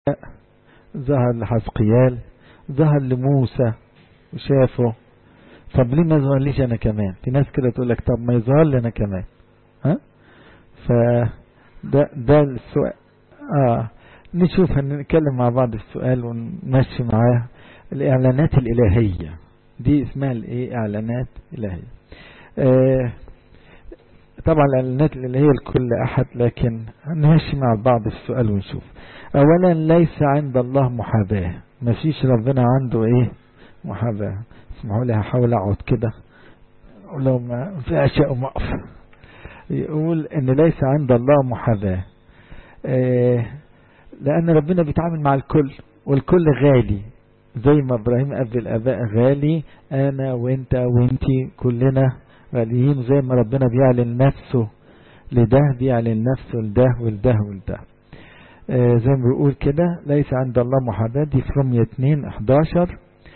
ظهر لحزقيال ظهر لموسى وشافه طب ليه ما يظهر ليش انا كمان في ناس كده تقول لك طب ما يظهر لي انا كمان ها ف ده ده السؤال اه نشوف هنتكلم مع بعض السؤال ونمشي معاه الاعلانات الالهيه دي اسمها الايه اعلانات الهيه آه طبعا الاعلانات الالهيه لكل احد لكن هنمشي مع بعض السؤال ونشوف اولا ليس عند الله محاباه مفيش ربنا عنده ايه محاباه اسمعوا لي هحاول اقعد كده ولو ما في اشياء موقف يقول ان ليس عند الله محاباه آه لان ربنا بيتعامل مع الكل والكل غالي زي ما ابراهيم اب الاباء غالي انا وانت وانتي كلنا غاليين زي ما ربنا بيعلن نفسه لده بيعلن نفسه لده ولده ولده آه زي ما بيقول كده ليس عند الله محاباه دي في رمية 2 11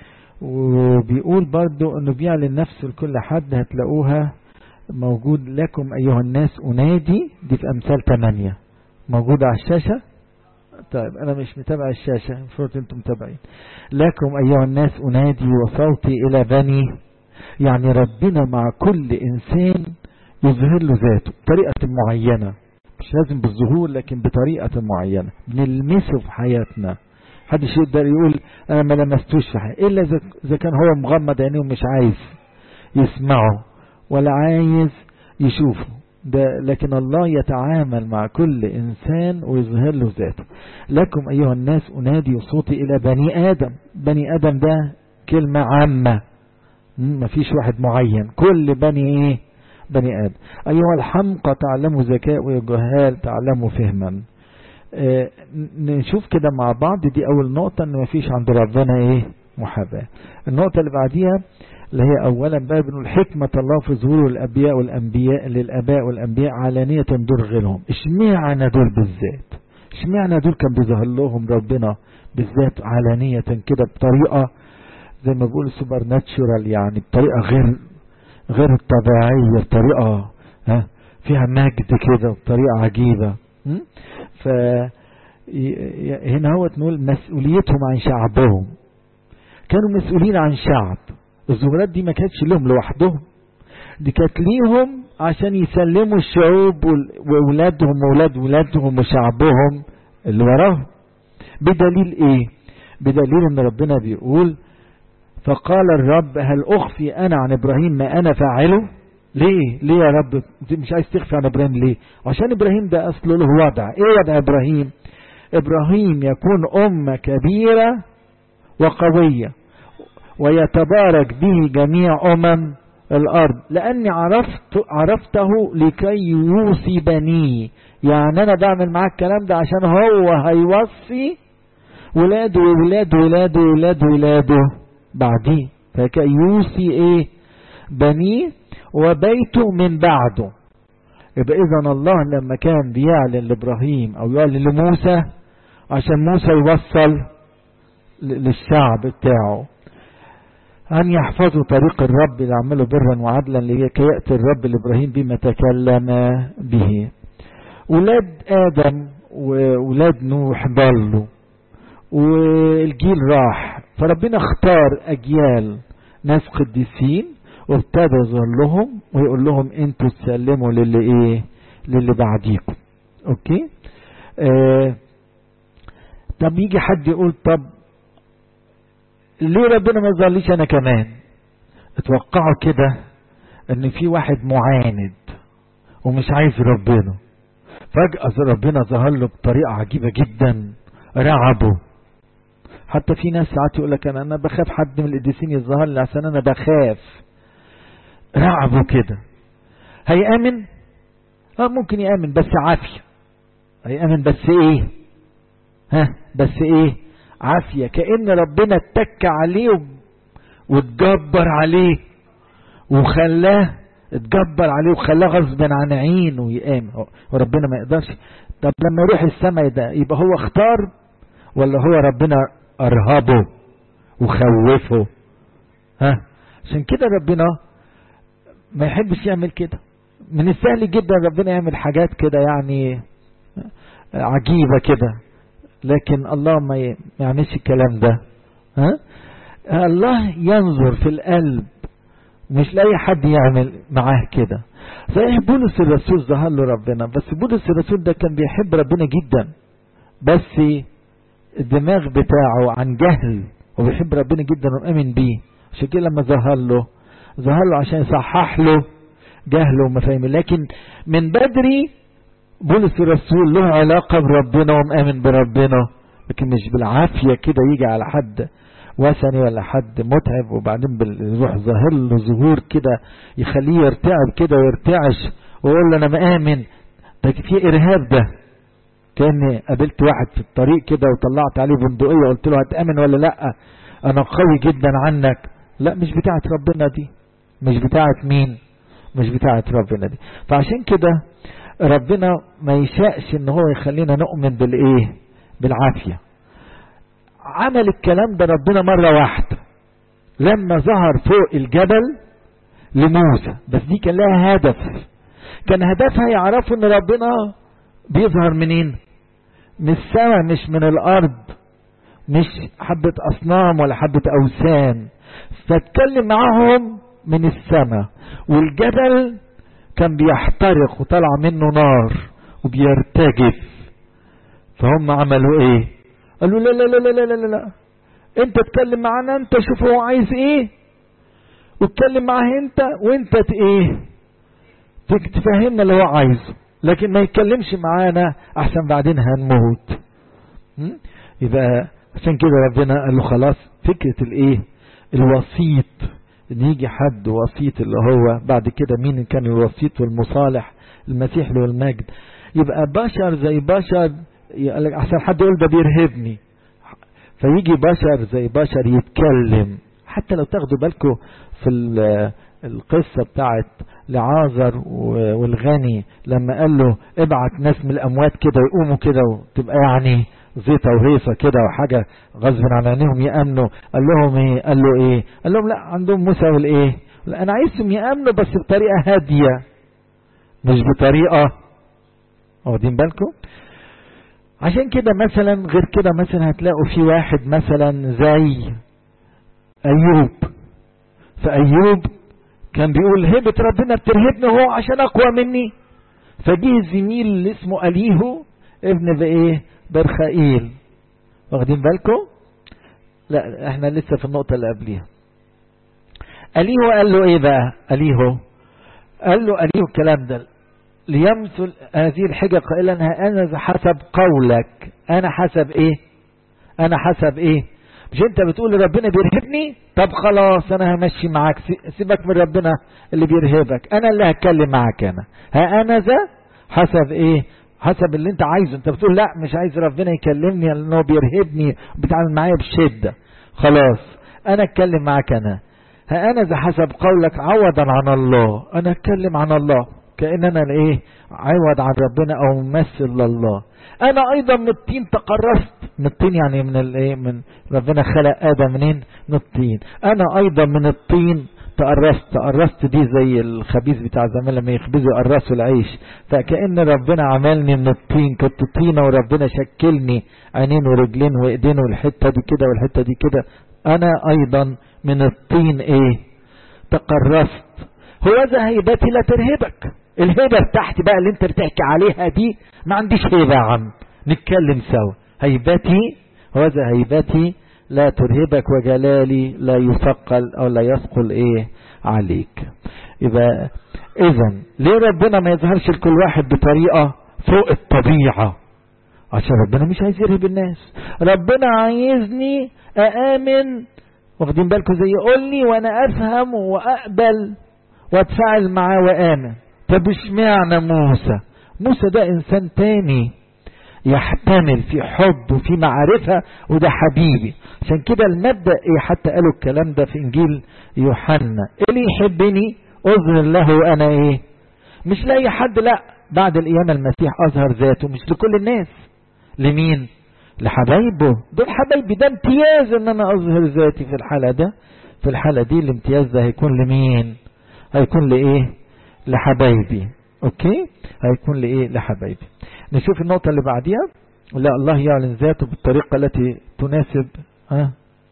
وبيقول برضو انه بيعلن نفسه لكل حد هتلاقوها موجود لكم ايها الناس انادي دي في امثال 8 موجودة على الشاشة طيب انا مش متابع الشاشة المفروض انتم متابعين لكم ايها الناس انادي وصوتي الى بني يعني ربنا مع كل انسان يظهر له ذاته بطريقة معينة مش لازم بالظهور لكن بطريقة معينة بنلمسه في حياتنا محدش يقدر يقول انا ما لمستوش في حياتي الا اذا كان هو مغمض عينيه ومش عايز يسمعه ولا عايز يشوفه ده لكن الله يتعامل مع كل إنسان ويظهر له ذاته لكم أيها الناس أنادي صوتي إلى بني آدم بني آدم ده كلمة عامة ما فيش واحد معين كل بني إيه بني آدم أيها الحمقى تعلموا ذكاء والجهال تعلموا فهما آه نشوف كده مع بعض دي أول نقطة إن ما فيش عند ربنا إيه محاباة النقطة اللي بعديها اللي هي اولا بقى بنقول حكمة الله في ظهور الابياء والانبياء للاباء والانبياء علانية دور غيرهم اشمعنى دول بالذات اشمعنى دول كان بيظهر لهم ربنا بالذات علانية كده بطريقة زي ما بيقول سوبر ناتشورال يعني بطريقة غير غير الطبيعية بطريقة ها فيها مجد كده بطريقة عجيبة ف هنا هو نقول مسؤوليتهم عن شعبهم كانوا مسؤولين عن شعب الظهورات دي ما كانتش لهم لوحدهم دي كانت ليهم عشان يسلموا الشعوب واولادهم واولاد ولادهم وشعبهم اللي وراهم بدليل ايه بدليل ان ربنا بيقول فقال الرب هل اخفي انا عن ابراهيم ما انا فاعله ليه ليه يا رب مش عايز تخفي عن ابراهيم ليه عشان ابراهيم ده اصله له وضع ايه وضع ابراهيم ابراهيم يكون امه كبيره وقويه ويتبارك به جميع أمم الأرض لأني عرفت عرفته لكي يوصي بنيه يعني أنا بعمل معاه الكلام ده عشان هو هيوصي ولاده وولاد ولاده وولاد ولاده بعديه فكي يوصي إيه بنيه وبيته من بعده يبقى إذا الله لما كان بيعلن لإبراهيم أو يعلن لموسى عشان موسى يوصل للشعب بتاعه أن يحفظوا طريق الرب ليعملوا برا وعدلا لكي يأتي الرب لإبراهيم بما تكلم به ولاد آدم وولاد نوح ضلوا والجيل راح فربنا اختار أجيال ناس قديسين وابتدى يظهر لهم ويقول لهم انتوا تسلموا للي ايه للي بعديكم اوكي آه طب يجي حد يقول طب ليه ربنا ما يظهرليش انا كمان اتوقعوا كده ان في واحد معاند ومش عايز ربنا فجأة ربنا ظهر له بطريقة عجيبة جدا رعبه حتى في ناس ساعات يقول لك انا انا بخاف حد من القديسين يظهر لي عشان انا بخاف رعبه كده هيأمن اه ممكن يأمن بس عافية هيأمن بس ايه ها بس ايه عافية كأن ربنا اتك عليه واتجبر عليه وخلاه اتجبر عليه وخلاه غصب عن عينه يقام وربنا ما يقدرش طب لما يروح السماء ده يبقى هو اختار ولا هو ربنا ارهبه وخوفه ها عشان كده ربنا ما يحبش يعمل كده من السهل جدا ربنا يعمل حاجات كده يعني عجيبة كده لكن الله ما يعملش الكلام ده ها الله ينظر في القلب مش لاي حد يعمل معاه كده صحيح بولس الرسول ظهر له ربنا بس بولس الرسول ده كان بيحب ربنا جدا بس الدماغ بتاعه عن جهل وبيحب ربنا جدا ومؤمن بيه عشان كده لما ظهر له ظهر له عشان يصحح له جهله ومفاهيمه لكن من بدري بولس الرسول له علاقة بربنا ومؤمن بربنا لكن مش بالعافية كده يجي على حد وثني ولا حد متعب وبعدين بيروح ظاهر له ظهور كده يخليه يرتعب كده ويرتعش ويقول له انا مآمن ده في ارهاب ده كان قابلت واحد في الطريق كده وطلعت عليه بندقية وقلت له هتأمن ولا لا انا قوي جدا عنك لا مش بتاعت ربنا دي مش بتاعت مين مش بتاعت ربنا دي فعشان كده ربنا ما يشاءش ان هو يخلينا نؤمن بالايه بالعافية عمل الكلام ده ربنا مرة واحدة لما ظهر فوق الجبل لموسى بس دي كان لها هدف كان هدفها يعرفوا ان ربنا بيظهر منين من السماء مش من الارض مش حبة اصنام ولا حبة اوثان فاتكلم معاهم من السماء والجبل كان بيحترق وطلع منه نار وبيرتجف فهم عملوا ايه قالوا لا لا لا لا لا لا لا انت اتكلم معانا انت شوف هو عايز ايه واتكلم معاه انت وانت ايه تفهمنا اللي هو عايزه لكن ما يتكلمش معانا احسن بعدين هنموت يبقى عشان كده ربنا قال له خلاص فكرة الايه الوسيط ان يجي حد وسيط اللي هو بعد كده مين كان الوسيط والمصالح المسيح له المجد يبقى بشر زي بشر احسن حد يقول ده بيرهبني فيجي بشر زي بشر يتكلم حتى لو تاخدوا بالكم في القصة بتاعت لعازر والغني لما قال له ابعت ناس من الاموات كده يقوموا كده وتبقى يعني زيطة وهيصة كده وحاجة غصب عن عينيهم يأمنوا قال لهم ايه قال له ايه قال لهم لا عندهم موسى والايه لا انا عايزهم يأمنوا بس بطريقة هادية مش بطريقة واخدين بالكم عشان كده مثلا غير كده مثلا هتلاقوا في واحد مثلا زي ايوب فايوب كان بيقول هبة ربنا بترهبني هو عشان اقوى مني فجه الزميل اللي اسمه اليهو ابن بايه برخائيل واخدين بالكم لا احنا لسه في النقطة اللي قبليها اليهو قال له ايه بقى اليهو قال له اليهو الكلام ده ليمثل هذه الحجة قائلا ها انا حسب قولك انا حسب ايه انا حسب ايه مش انت بتقول ربنا بيرهبني طب خلاص انا همشي معاك سيبك من ربنا اللي بيرهبك انا اللي هتكلم معاك انا ها انا ذا حسب ايه حسب اللي انت عايزه انت بتقول لا مش عايز ربنا يكلمني لانه بيرهبني بيتعامل معايا بشدة خلاص انا اتكلم معاك انا ها انا ذا حسب قولك عوضا عن الله انا اتكلم عن الله كأن انا الايه عوض عن ربنا او ممثل لله انا ايضا من الطين تقرصت من الطين يعني من الايه من ربنا خلق ادم منين من الطين انا ايضا من الطين تقرصت تقرصت دي زي الخبيز بتاع زمان لما يخبزوا يقرصوا العيش فكأن ربنا عملني من الطين كنت طينة وربنا شكلني عينين ورجلين وايدين والحتة دي كده والحتة دي كده انا ايضا من الطين ايه تقرصت هو ذا هيبتي لا ترهبك الهيبة بتاعتي بقى اللي انت بتحكي عليها دي ما عنديش هيبة يا عم نتكلم سوا هيبتي هو ذا هيبتي لا ترهبك وجلالي لا يثقل او لا يثقل ايه عليك يبقى اذا ليه ربنا ما يظهرش لكل واحد بطريقة فوق الطبيعة عشان ربنا مش عايز يرهب الناس ربنا عايزني اامن واخدين بالكم زي يقول لي وانا افهم واقبل واتفاعل معاه وامن طب اشمعنى موسى موسى ده انسان تاني يحتمل في حب وفي معرفة وده حبيبي عشان كده المبدأ ايه حتى قالوا الكلام ده في انجيل يوحنا اللي يحبني اذن له انا ايه مش لاي حد لا بعد القيامة المسيح اظهر ذاته مش لكل الناس لمين لحبايبه دول حبايبي ده امتياز ان انا اظهر ذاتي في الحالة ده في الحالة دي الامتياز ده هيكون لمين هيكون لايه لحبايبي اوكي هيكون لايه لحبايبي نشوف النقطة اللي بعديها لا الله يعلن ذاته بالطريقة التي تناسب ها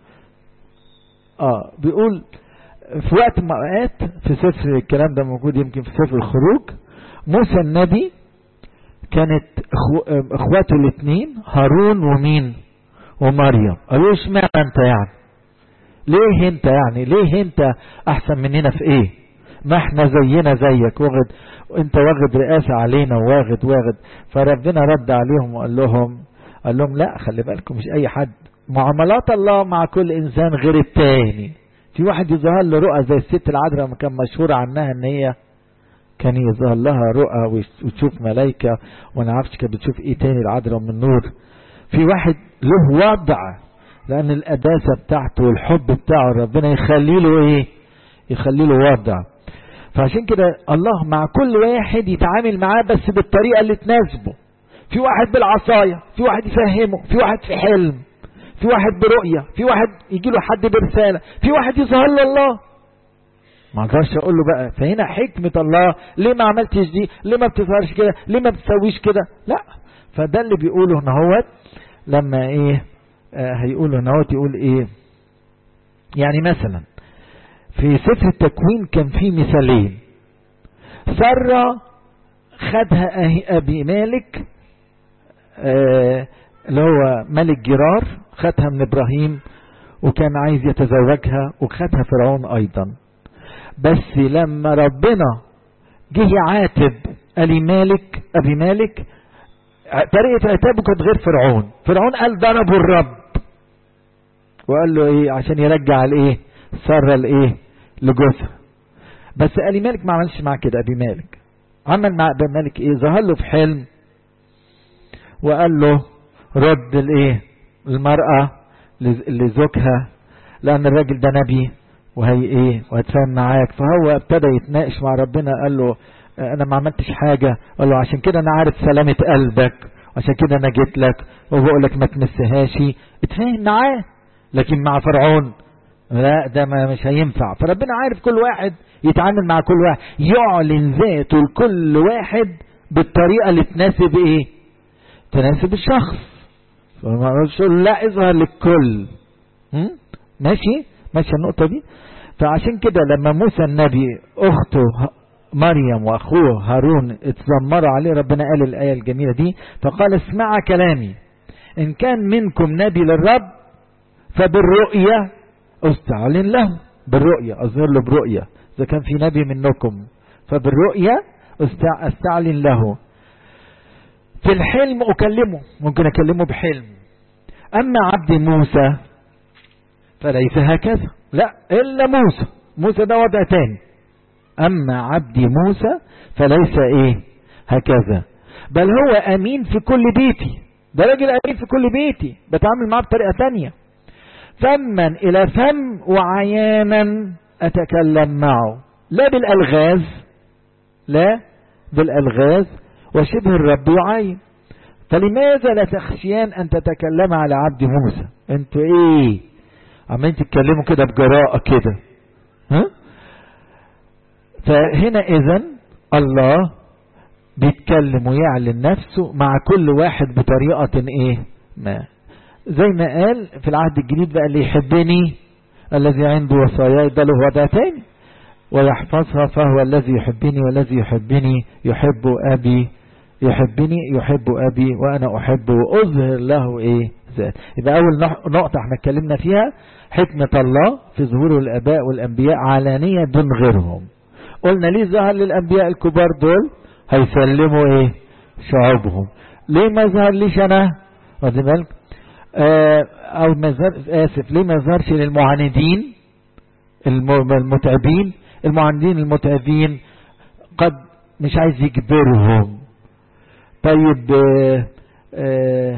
اه بيقول في وقت ما اوقات في سفر الكلام ده موجود يمكن في سفر الخروج موسى النبي كانت أخو... اخواته الاثنين هارون ومين ومريم قالوا اشمعنى انت يعني ليه انت يعني ليه انت احسن مننا في ايه ما احنا زينا زيك واخد انت واخد رئاسة علينا واخد واخد فربنا رد عليهم وقال لهم قال لهم لا خلي بالكم مش اي حد معاملات الله مع كل انسان غير التاني في واحد يظهر له رؤى زي الست العذراء ما كان مشهور عنها ان هي كان يظهر لها رؤى وتشوف ملايكة وانا عارفش كانت بتشوف ايه تاني العذراء من النور في واحد له وضع لان القداسة بتاعته والحب بتاعه ربنا يخلي له ايه يخلي له وضع فعشان كده الله مع كل واحد يتعامل معاه بس بالطريقة اللي تناسبه في واحد بالعصاية في واحد يفهمه في واحد في حلم في واحد برؤية في واحد يجي له حد برسالة في واحد يظهر له الله ما اقدرش اقول له بقى فهنا حكمة الله ليه ما عملتش دي ليه ما بتظهرش كده ليه ما بتسويش كده لا فده اللي بيقوله هنا هوت لما ايه آه هيقوله هنا هوت يقول ايه يعني مثلا في سفر التكوين كان في مثالين سارة خدها أبي مالك آه اللي هو ملك جرار خدها من إبراهيم وكان عايز يتزوجها وخدها فرعون أيضا بس لما ربنا جه يعاتب أبي مالك أبي مالك طريقة عتابه كانت غير فرعون فرعون قال ضربوا الرب وقال له ايه عشان يرجع الايه سارة الايه لجوزها بس أبي مالك ما عملش معاه كده أبي مالك عمل مع أبي مالك ايه ظهر له في حلم وقال له رد الايه المرأة لزوجها لأن الراجل ده نبي وهي ايه وهتفهم معاك فهو ابتدى يتناقش مع ربنا قال له انا ما عملتش حاجة قال له عشان كده انا عارف سلامة قلبك عشان كده انا جيت لك وبقول لك ما تمسهاش اتفاهم معاه لكن مع فرعون لا ده ما مش هينفع فربنا عارف كل واحد يتعامل مع كل واحد يعلن ذاته لكل واحد بالطريقة اللي تناسب ايه تناسب الشخص فما قالش لا اظهر للكل ماشي ماشي النقطة دي فعشان كده لما موسى النبي اخته مريم واخوه هارون اتذمروا عليه ربنا قال الايه الجميله دي فقال اسمع كلامي ان كان منكم نبي للرب فبالرؤيا استعلن له بالرؤيا اظهر له برؤيا اذا كان في نبي منكم فبالرؤيا استعلن له في الحلم اكلمه ممكن اكلمه بحلم اما عبد موسى فليس هكذا لا الا موسى موسى ده وضع تاني اما عبدي موسى فليس ايه هكذا بل هو امين في كل بيتي ده راجل امين في كل بيتي بتعامل معاه بطريقه تانية فما الى فم وعيانا اتكلم معه لا بالالغاز لا بالالغاز وشبه الرب يعين فلماذا لا تخشيان ان تتكلم على عبد موسى انتوا ايه عمالين تتكلموا كده بجراءة كده ها فهنا اذا الله بيتكلم ويعلن نفسه مع كل واحد بطريقة ايه ما زي ما قال في العهد الجديد بقى اللي يحبني الذي عنده وصاياي ده له وضع تاني ويحفظها فهو الذي يحبني والذي يحبني يحب أبي يحبني يحب أبي وأنا أحبه وأظهر له إيه ذات يبقى أول نقطة احنا اتكلمنا فيها حكمة الله في ظهور الآباء والأنبياء علانية دون غيرهم قلنا ليه ظهر للأنبياء الكبار دول هيسلموا إيه شعوبهم ليه ما ظهر ليش أنا واخد بالك آه أو ما ظهر آسف ليه ما ظهرش للمعاندين المتعبين المعاندين المتعبين قد مش عايز يجبرهم طيب آه آه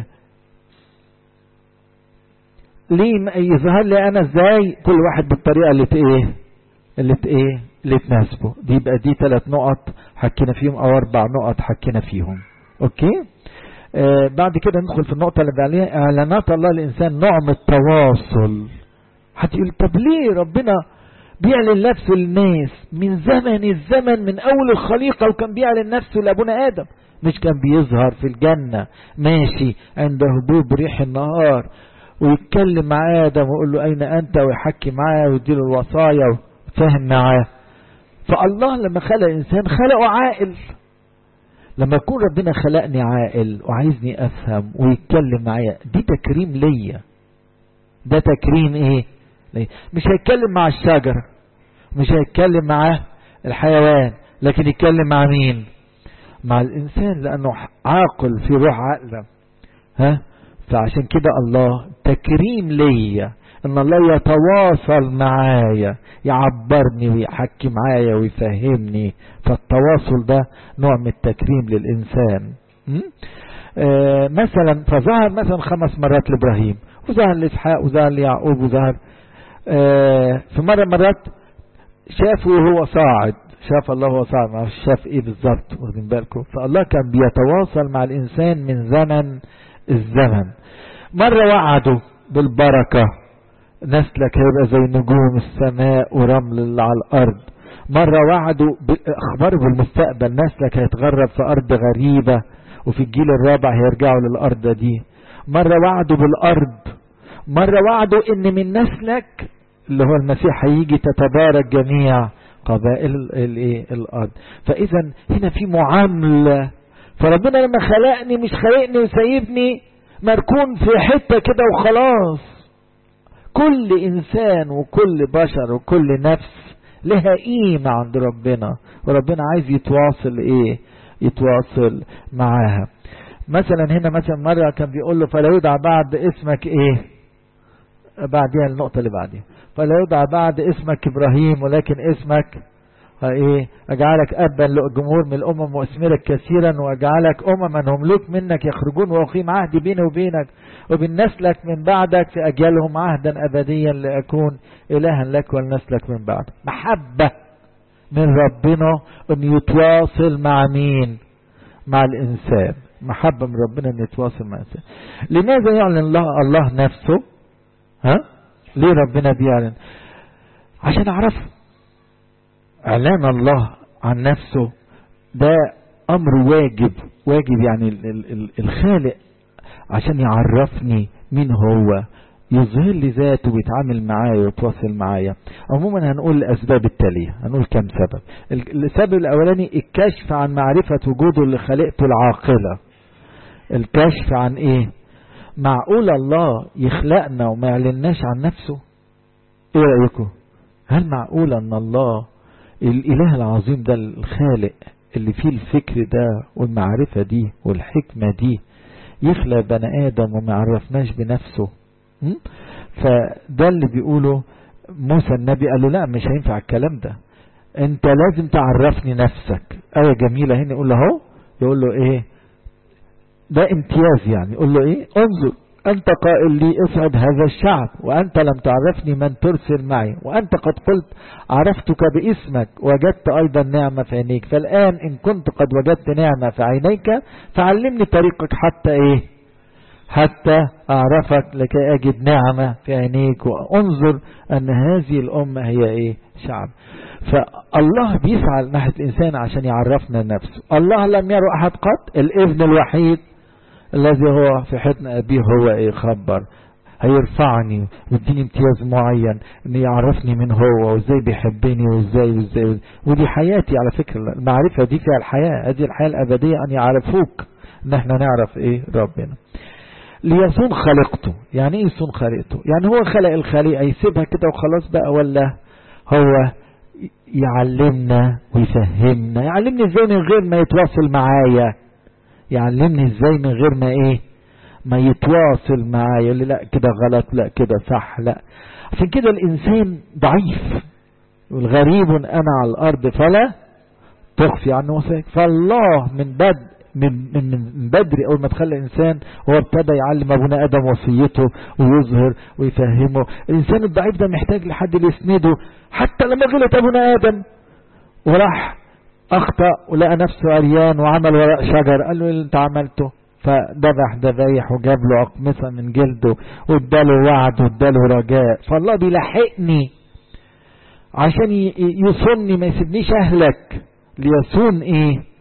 ليه يظهر لي انا ازاي كل واحد بالطريقه اللي ايه اللي ايه اللي تناسبه دي يبقى دي ثلاث نقط حكينا فيهم او اربع نقط حكينا فيهم اوكي آه بعد كده ندخل في النقطه اللي بعدها اعلانات الله للانسان نوع من التواصل هتقول طب ليه ربنا بيعلن نفسه للناس من زمن الزمن من اول الخليقه وكان بيعلن نفسه لابونا ادم مش كان بيظهر في الجنة ماشي عند هبوب ريح النهار ويتكلم مع آدم ويقول له أين أنت ويحكي معاه ويديله الوصايا ويفهم معاه فالله لما خلق الإنسان خلقه عاقل لما يكون ربنا خلقني عاقل وعايزني أفهم ويتكلم معايا دي تكريم ليا ده تكريم إيه ليه؟ مش هيتكلم مع الشجرة مش هيتكلم مع الحيوان لكن يتكلم مع مين مع الإنسان لأنه عاقل في روح عقله ها فعشان كده الله تكريم ليا ان الله يتواصل معايا يعبرني ويحكي معايا ويفهمني فالتواصل ده نوع من التكريم للإنسان آه مثلا فظهر مثلا خمس مرات لإبراهيم وظهر لإسحاق وظهر ليعقوب وظهر آه في مرة مرات شافه وهو صاعد شاف الله وهو صاعد ما شاف ايه بالظبط واخدين بالكم فالله كان بيتواصل مع الإنسان من زمن الزمن مرة وعدوا بالبركة نسلك هيبقى زي نجوم السماء ورمل اللي على الأرض مرة وعدوا أخبار بالمستقبل نسلك هيتغرب في أرض غريبة وفي الجيل الرابع هيرجعوا للأرض دي مرة وعدوا بالأرض مرة وعدوا إن من نسلك اللي هو المسيح هيجي تتبارك جميع قبائل الايه الارض فاذا هنا في معامله فربنا لما خلقني مش خلقني وسايبني مركون في حته كده وخلاص كل انسان وكل بشر وكل نفس لها قيمه عند ربنا وربنا عايز يتواصل ايه يتواصل معاها مثلا هنا مثلا مره كان بيقول له فلا يدعى بعد اسمك ايه بعدها النقطه اللي بعدها فلا يدعى بعد اسمك ابراهيم ولكن اسمك ايه اجعلك ابا لجمهور من الامم واثمرك كثيرا واجعلك امما هم لك منك يخرجون واقيم عهدي بيني وبينك وبين نسلك من بعدك في اجيالهم عهدا ابديا لاكون الها لك ولنسلك من بعد محبه من ربنا ان يتواصل مع مين مع الانسان محبه من ربنا ان يتواصل مع الانسان لماذا يعلن الله الله نفسه ها ليه ربنا بيعلن عشان اعرفه اعلان الله عن نفسه ده امر واجب واجب يعني الخالق عشان يعرفني مين هو يظهر لي ذاته ويتعامل معايا ويتواصل معايا عموما هنقول الاسباب التاليه هنقول كم سبب السبب الاولاني الكشف عن معرفه وجوده اللي خلقته العاقله الكشف عن ايه معقول الله يخلقنا وما يعلناش عن نفسه ايه رايكم هل معقول ان الله الاله العظيم ده الخالق اللي فيه الفكر ده والمعرفة دي والحكمة دي يخلق بني آدم وما عرفناش بنفسه فده اللي بيقوله موسى النبي قال له لا مش هينفع الكلام ده انت لازم تعرفني نفسك آية جميلة هنا يقول له اهو يقول له ايه ده امتياز يعني يقول له ايه انظر أنت قائل لي اصعد هذا الشعب وأنت لم تعرفني من ترسل معي وأنت قد قلت عرفتك باسمك وجدت أيضا نعمة في عينيك فالآن إن كنت قد وجدت نعمة في عينيك فعلمني طريقك حتى إيه حتى أعرفك لكي أجد نعمة في عينيك وأنظر أن هذه الأمة هي إيه شعب فالله بيسعى ناحية الإنسان عشان يعرفنا نفسه الله لم يرى أحد قط الابن الوحيد الذي هو في حضن أبيه هو إيه خبر هيرفعني ويديني امتياز معين ان يعرفني من هو وازاي بيحبني وازاي وازاي ودي حياتي على فكرة المعرفة دي فيها الحياة هذه الحياة الأبدية أن يعرفوك ان احنا نعرف ايه ربنا ليصون خلقته يعني ايه يصون خلقته يعني هو خلق الخليقة يسيبها كده وخلاص بقى ولا هو يعلمنا ويفهمنا يعلمني ازاي من غير ما يتواصل معايا يعلمني ازاي من غير ما ايه ما يتواصل معايا يقول لي لا كده غلط لا كده صح لا عشان كده الانسان ضعيف والغريب انا على الارض فلا تخفي عنه وثائق فالله من بدء من من من بدري اول ما تخلى الانسان هو ابتدى يعلم ابونا ادم وصيته ويظهر ويفهمه الانسان الضعيف ده محتاج لحد اللي يسنده حتى لما غلط ابونا ادم وراح اخطا ولقى نفسه عريان وعمل ورق شجر قال له اللي انت عملته فذبح ذبايح وجاب له اقمصه من جلده واداله وعد واداله رجاء فالله بيلحقني عشان يصوني ما يسيبنيش اهلك ليصون ايه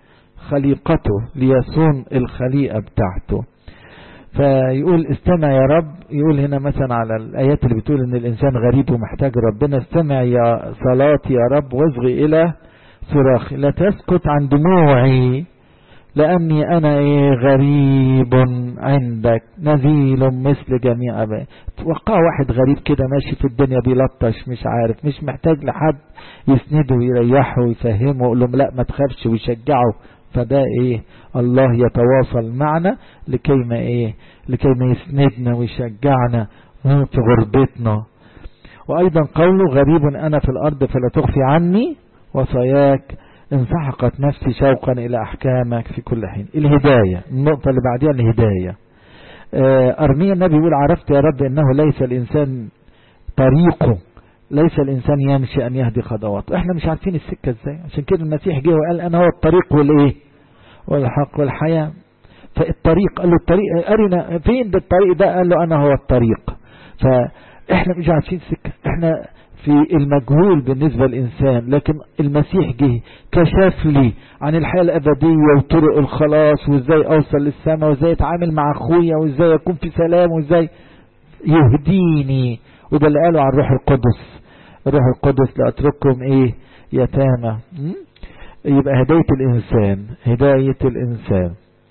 خليقته ليصون الخليقة بتاعته فيقول استمع يا رب يقول هنا مثلا على الآيات اللي بتقول ان الإنسان غريب ومحتاج ربنا استمع يا صلاتي يا رب واصغي إلى صراخي لا تسكت عن دموعي لأني أنا إيه غريب عندك نزيل مثل جميع أبائي توقع واحد غريب كده ماشي في الدنيا بيلطش مش عارف مش محتاج لحد يسنده ويريحه ويفهمه ويقول لهم لا ما تخافش ويشجعه فده ايه الله يتواصل معنا لكي ما ايه لكي ما يسندنا ويشجعنا في غربتنا وايضا قوله غريب انا في الارض فلا تخفي عني وصاياك انسحقت نفسي شوقا الى احكامك في كل حين الهداية النقطة اللي بعدها الهداية ارميا النبي يقول عرفت يا رب انه ليس الانسان طريقه ليس الانسان يمشي ان يهدي خطواته احنا مش عارفين السكة ازاي عشان كده المسيح جه وقال انا هو الطريق والايه والحق والحياة فالطريق قال له الطريق ارنا فين ده الطريق ده قال له انا هو الطريق فاحنا مش عارفين السكة احنا في المجهول بالنسبة للإنسان لكن المسيح جه كشف لي عن الحياة الأبدية وطرق الخلاص وإزاي أوصل للسماء وإزاي أتعامل مع أخويا وإزاي أكون في سلام وإزاي يهديني وده اللي قاله عن الروح القدس الروح القدس لأترككم إيه يتامى يبقى هداية الإنسان هداية الإنسان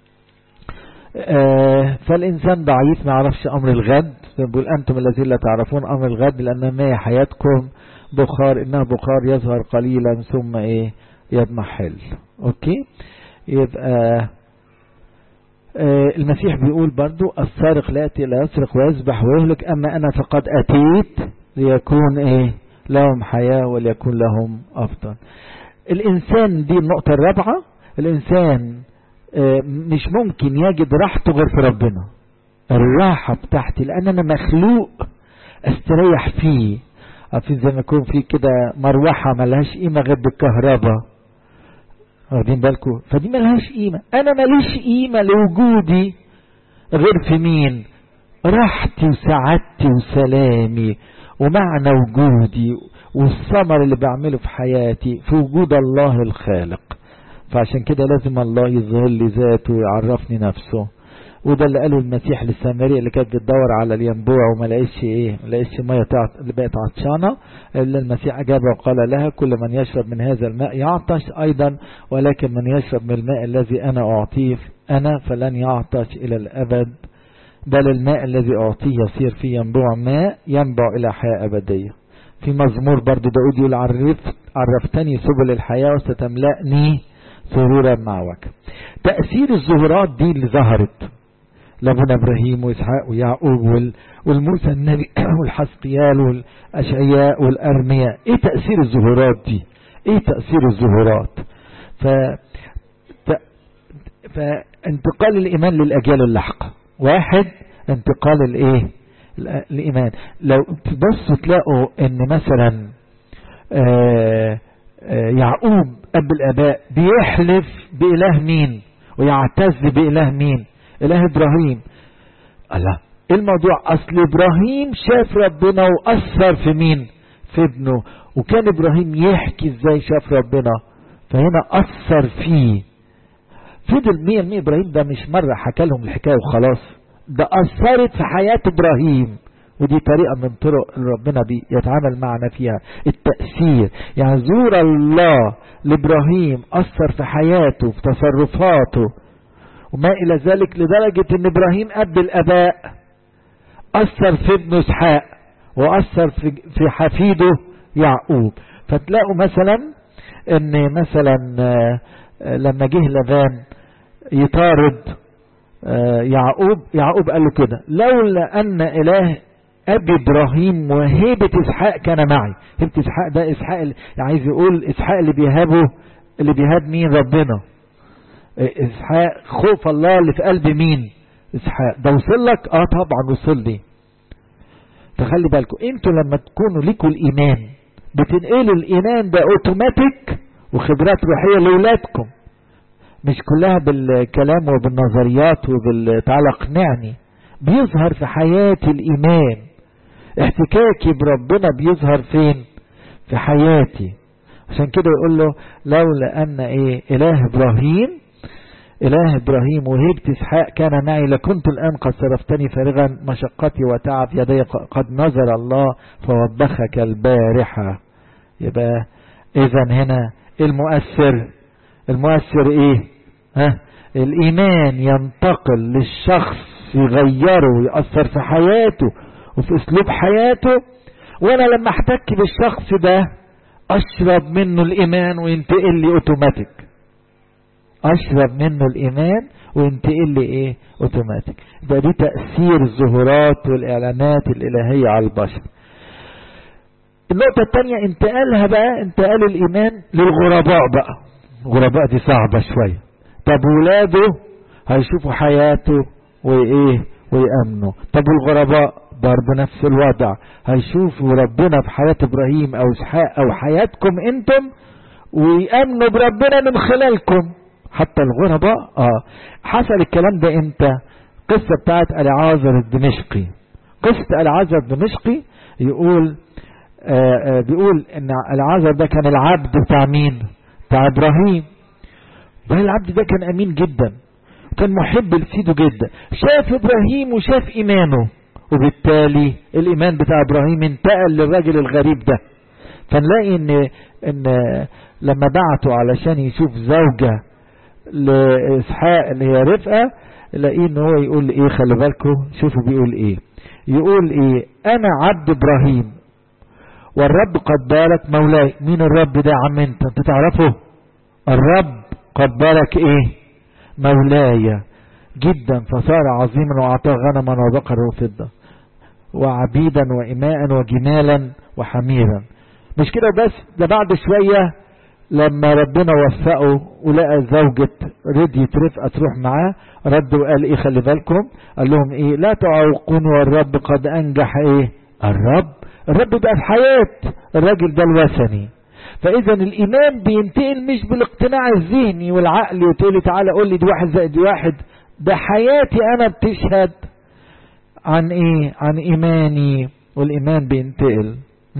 آه فالإنسان ضعيف ما يعرفش أمر الغد بيقول أنتم الذين لا تعرفون أمر الغد لأن ما حياتكم بخار إنها بخار يظهر قليلا ثم إيه يضمحل أوكي يبقى آه المسيح بيقول برضو السارق لا يأتي لا يسرق ويذبح ويهلك أما أنا فقد أتيت ليكون إيه لهم حياة وليكون لهم أفضل الإنسان دي النقطة الرابعة الإنسان آه مش ممكن يجد راحته غير في ربنا الراحة بتاعتي لأن أنا مخلوق استريح فيه عارفين زي ما يكون في كده مروحة ملهاش قيمة غير بالكهرباء واخدين بالكم فدي ملهاش قيمة أنا ماليش قيمة لوجودي غير في مين راحتي وسعادتي وسلامي ومعنى وجودي والثمر اللي بعمله في حياتي في وجود الله الخالق فعشان كده لازم الله يظهر لي ذاته ويعرفني نفسه وده اللي قاله المسيح للسامريه اللي كانت بتدور على الينبوع وما لقيتش ايه ما لقيتش ميه اللي بقت عطشانه الا المسيح اجاب وقال لها كل من يشرب من هذا الماء يعطش ايضا ولكن من يشرب من الماء الذي انا اعطيه انا فلن يعطش الى الابد بل الماء الذي اعطيه يصير فيه ينبوع ماء ينبع الى حياه ابديه في مزمور برضو داود يقول عرفت عرفتني سبل الحياه وستملأني سرورا معك تأثير الظهورات دي اللي ظهرت لابونا ابراهيم واسحاق ويعقوب والموسى النبي والحسقيال والاشعياء والارمياء ايه تاثير الظهورات دي ايه تاثير الظهورات ف فانتقال الايمان للاجيال اللاحقه واحد انتقال الايه الايمان لو تبصوا تلاقوا ان مثلا آآ آآ يعقوب اب الاباء بيحلف باله مين ويعتز باله مين اله ابراهيم الله ايه الموضوع اصل ابراهيم شاف ربنا واثر في مين في ابنه وكان ابراهيم يحكي ازاي شاف ربنا فهنا اثر فيه فضل مية مية ابراهيم ده مش مرة حكى لهم الحكاية وخلاص ده اثرت في حياة ابراهيم ودي طريقة من طرق ربنا بيتعامل معنا فيها التأثير يعني زور الله لابراهيم اثر في حياته في تصرفاته وما إلى ذلك لدرجة أن إبراهيم أب الأباء أثر في ابنه إسحاق وأثر في, في حفيده يعقوب فتلاقوا مثلا أن مثلا لما جه لبان يطارد يعقوب يعقوب قال له كده لولا أن إله أبي إبراهيم وهيبة إسحاق كان معي هيبة إسحاق ده إسحاق يعني عايز يقول إسحاق اللي بيهابه اللي بيهاب مين ربنا اسحاق خوف الله اللي في قلب مين اسحاق ده وصل لك اه طبعا وصل لي تخلي بالكم انتوا لما تكونوا ليكوا الايمان بتنقلوا الايمان ده اوتوماتيك وخبرات روحيه لاولادكم مش كلها بالكلام وبالنظريات وبالتعالى اقنعني بيظهر في حياتي الايمان احتكاكي بربنا بيظهر فين في حياتي عشان كده يقول له لولا ان ايه اله ابراهيم إله إبراهيم وهبت إسحاق كان معي لكنت الآن قد صرفتني فارغا مشقتي وتعب يدي قد نظر الله فوبخك البارحة يبقى إذا هنا المؤثر المؤثر إيه ها الإيمان ينتقل للشخص يغيره ويأثر في حياته وفي أسلوب حياته وأنا لما احتك بالشخص ده أشرب منه الإيمان وينتقل لي أوتوماتيك أشرب منه الإيمان وينتقل لي إيه أوتوماتيك ده دي تأثير الظهورات والإعلانات الإلهية على البشر النقطة الثانية انتقالها بقى انتقال الإيمان للغرباء بقى الغرباء دي صعبة شوية طب ولاده هيشوفوا حياته وإيه ويأمنوا طب الغرباء برضه نفس الوضع هيشوفوا ربنا في حياة إبراهيم أو إسحاق أو حياتكم أنتم ويأمنوا بربنا من خلالكم حتى الغرباء اه حصل الكلام ده امتى قصة بتاعت العازر الدمشقي قصة العازر الدمشقي يقول آه آه بيقول ان العازر ده كان العبد بتاع مين بتاع ابراهيم ده العبد ده كان امين جدا كان محب لسيده جدا شاف ابراهيم وشاف ايمانه وبالتالي الايمان بتاع ابراهيم انتقل للراجل الغريب ده فنلاقي ان ان لما بعته علشان يشوف زوجة لاسحاق اللي هي رفقة نلاقيه ان هو يقول ايه خلي بالكم شوفوا بيقول ايه يقول ايه انا عبد ابراهيم والرب قد بارك مولاي مين الرب ده يا عم انت انت تعرفه الرب قد بارك ايه مولاي جدا فصار عظيما واعطاه غنما وبقرا وفضه وعبيدا وإماء وجمالا وحميرا مش كده بس ده بعد شوية لما ربنا وفقه ولقى زوجة رضيت رفقة تروح معاه رد وقال ايه خلي بالكم قال لهم ايه لا تعوقون والرب قد انجح ايه الرب الرب بقى في حياة الراجل ده الوثني فاذا الايمان بينتقل مش بالاقتناع الذهني والعقل وتقول لي تعالى قول لي دي واحد زائد واحد ده حياتي انا بتشهد عن ايه عن ايماني والايمان بينتقل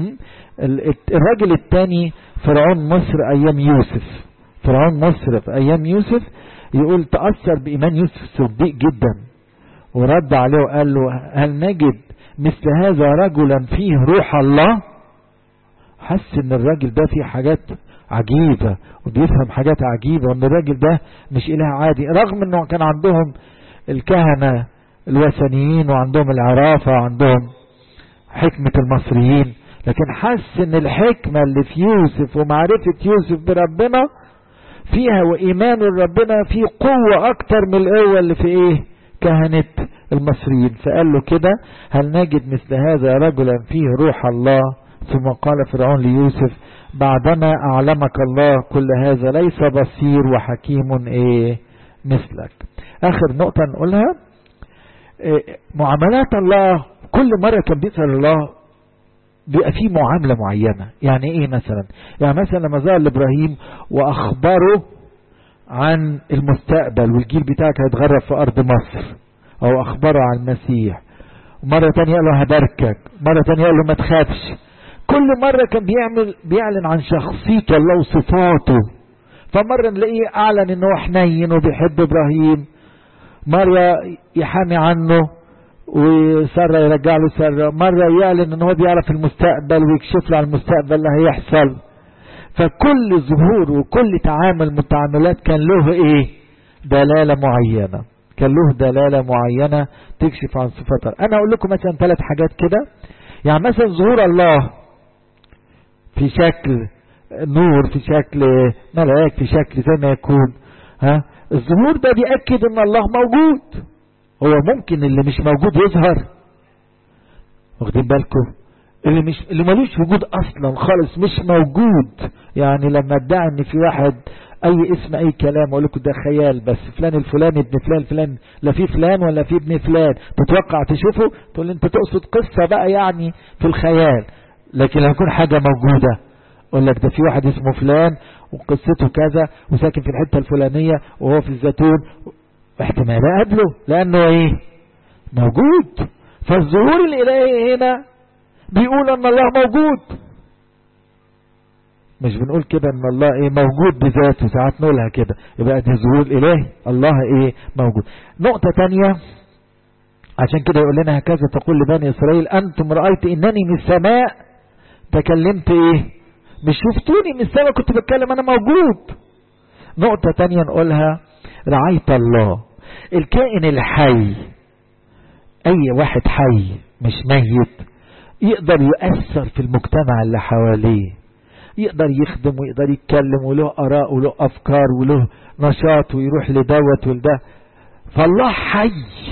الراجل الثاني فرعون مصر ايام يوسف فرعون مصر في ايام يوسف يقول تأثر بإيمان يوسف الصديق جدا ورد عليه وقال له هل نجد مثل هذا رجلا فيه روح الله حس ان الراجل ده فيه حاجات عجيبة وبيفهم حاجات عجيبة وان الراجل ده مش اله عادي رغم انه كان عندهم الكهنة الوثنيين وعندهم العرافة وعندهم حكمة المصريين لكن حس ان الحكمة اللي في يوسف ومعرفة يوسف بربنا فيها وإيمان ربنا فيه قوة أكتر من القوة اللي في إيه كهنة المصريين فقال له كده هل نجد مثل هذا رجلا فيه روح الله ثم قال فرعون ليوسف بعدما أعلمك الله كل هذا ليس بصير وحكيم إيه مثلك آخر نقطة نقولها إيه معاملات الله كل مرة كان بيسأل الله بيبقى فيه معاملة معينة يعني ايه مثلا يعني مثلا لما ظهر لابراهيم واخبره عن المستقبل والجيل بتاعك هيتغرب في ارض مصر او اخبره عن المسيح مرة تانية قال له هباركك مرة تانية قال له ما تخافش كل مرة كان بيعمل بيعلن عن شخصية الله وصفاته فمرة نلاقيه اعلن ان هو حنين وبيحب ابراهيم مرة يحامي عنه وسارة يرجع له سارة مرة يعلن ان هو بيعرف المستقبل ويكشف له عن المستقبل اللي هيحصل فكل ظهور وكل تعامل من التعاملات كان له ايه دلالة معينة كان له دلالة معينة تكشف عن صفاتها انا اقول لكم مثلا ثلاث حاجات كده يعني مثلا ظهور الله في شكل نور في شكل ملاك في شكل زي ما يكون ها الظهور ده بيأكد ان الله موجود هو ممكن اللي مش موجود يظهر واخدين بالكم اللي مش اللي ملوش وجود اصلا خالص مش موجود يعني لما ادعي ان في واحد اي اسم اي كلام اقول لكم ده خيال بس فلان الفلاني ابن فلان الفلان لا في فلان ولا في ابن فلان تتوقع تشوفه تقول انت تقصد قصة بقى يعني في الخيال لكن لما يكون حاجة موجودة اقول لك ده في واحد اسمه فلان وقصته كذا وساكن في الحتة الفلانية وهو في الزيتون احتمال اقابله لانه ايه موجود فالظهور الالهي هنا بيقول ان الله موجود مش بنقول كده ان الله ايه موجود بذاته ساعات نقولها كده يبقى دي ظهور الالهي الله ايه موجود نقطة تانية عشان كده يقول لنا هكذا تقول لبني اسرائيل انتم رأيت انني من السماء تكلمت ايه مش شفتوني من السماء كنت بتكلم انا موجود نقطة تانية نقولها رعاية الله الكائن الحي اي واحد حي مش ميت يقدر يؤثر في المجتمع اللي حواليه يقدر يخدم ويقدر يتكلم وله اراء وله افكار وله نشاط ويروح لدوت ولده فالله حي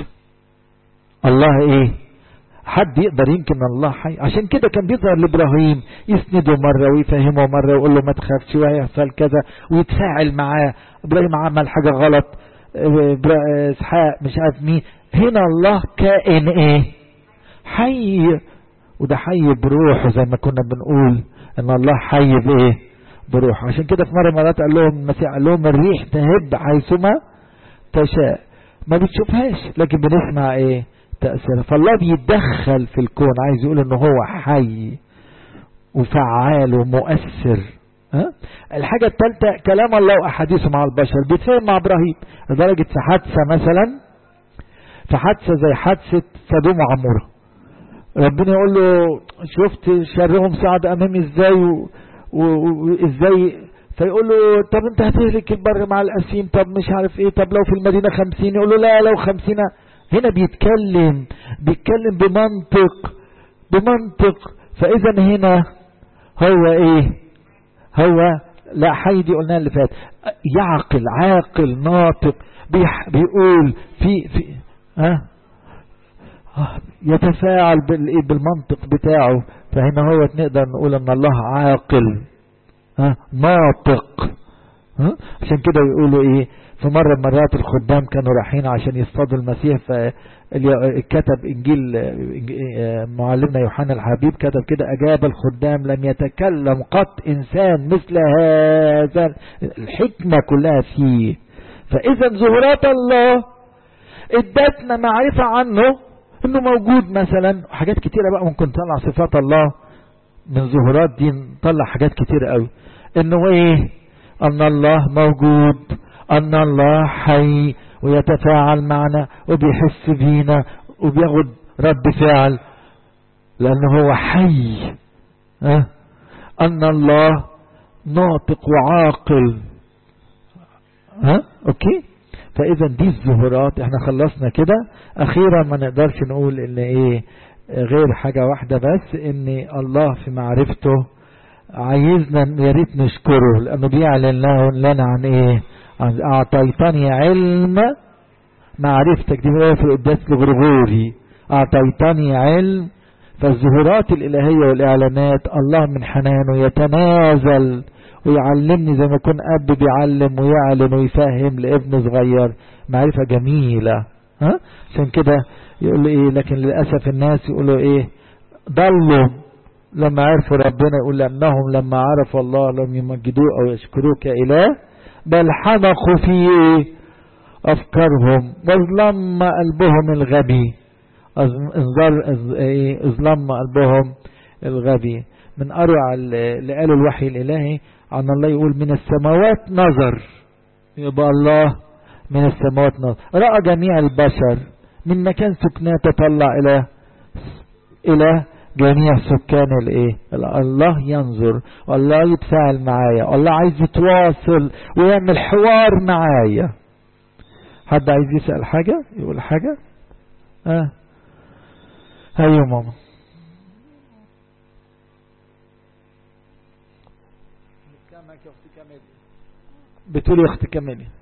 الله ايه حد يقدر يمكن الله حي عشان كده كان بيظهر لابراهيم يسنده مره ويفهمه مره ويقول له ما تخافش وهيحصل كذا ويتفاعل معاه ابراهيم عمل حاجه غلط اسحاق مش عارف مين هنا الله كائن ايه حي وده حي بروحه زي ما كنا بنقول ان الله حي بايه بروحه عشان كده في مره مرات قال لهم المسيح قال لهم الريح تهب حيثما تشاء ما بتشوفهاش لكن بنسمع ايه تأثيرها فالله بيتدخل في الكون عايز يقول ان هو حي وفعال ومؤثر ها؟ الحاجة الثالثة كلام الله وأحاديثه مع البشر بيتفهم مع إبراهيم لدرجة في حادثة مثلا في حادثة زي حادثة سدوم وعمورة ربنا يقول له شفت شرهم صعد أمامي إزاي وإزاي فيقول له طب أنت هتهلك البر مع الأسيم طب مش عارف إيه طب لو في المدينة خمسين يقول له لا لو خمسين هنا بيتكلم بيتكلم بمنطق بمنطق فإذا هنا هو إيه هو لا حي دي قلناها اللي فات يعقل عاقل ناطق بيح بيقول في في ها يتفاعل بالمنطق بتاعه فهنا هو نقدر نقول ان الله عاقل ها ناطق ها عشان كده يقولوا ايه في مرة مرات الخدام كانوا رايحين عشان يصطادوا المسيح فكتب انجيل معلمنا يوحنا الحبيب كتب كده اجاب الخدام لم يتكلم قط انسان مثل هذا الحكمة كلها فيه فاذا ظهورات الله ادتنا معرفة عنه انه موجود مثلا حاجات كتيرة بقى ممكن نطلع صفات الله من ظهورات دي نطلع حاجات كتيرة قوي انه ايه ان الله موجود ان الله حي ويتفاعل معنا وبيحس بينا وبياخد رد فعل لانه هو حي أه؟ ان الله ناطق وعاقل ها أه؟ اوكي فاذا دي الظهورات احنا خلصنا كده اخيرا ما نقدرش نقول ان ايه غير حاجة واحدة بس ان الله في معرفته عايزنا يا ريت نشكره لانه بيعلن لنا عن ايه عن اعطيتني علم معرفتك دي في القداس الغرغوري اعطيتني علم فالظهورات الالهية والاعلانات الله من حنانه يتنازل ويعلمني زي ما يكون اب بيعلم ويعلن ويفهم لابن صغير معرفة جميلة ها عشان كده يقول ايه لكن للأسف الناس يقولوا ايه ضلوا لما عرفوا ربنا يقول لأنهم لما عرفوا الله لم يمجدوه أو يشكروه كإله بل حمقوا في أفكارهم واظلم قلبهم الغبي اظلم قلبهم الغبي من أروع اللي قالوا الوحي الإلهي عن الله يقول من السماوات نظر يبقى الله من السماوات نظر رأى جميع البشر من مكان سكناه تطلع إلى إلى جميع سكان الايه الله ينظر والله يتفاعل معايا الله عايز يتواصل ويعمل حوار معايا حد عايز يسأل حاجة يقول حاجة اه ايوه ماما بتقولي يا اختي كملي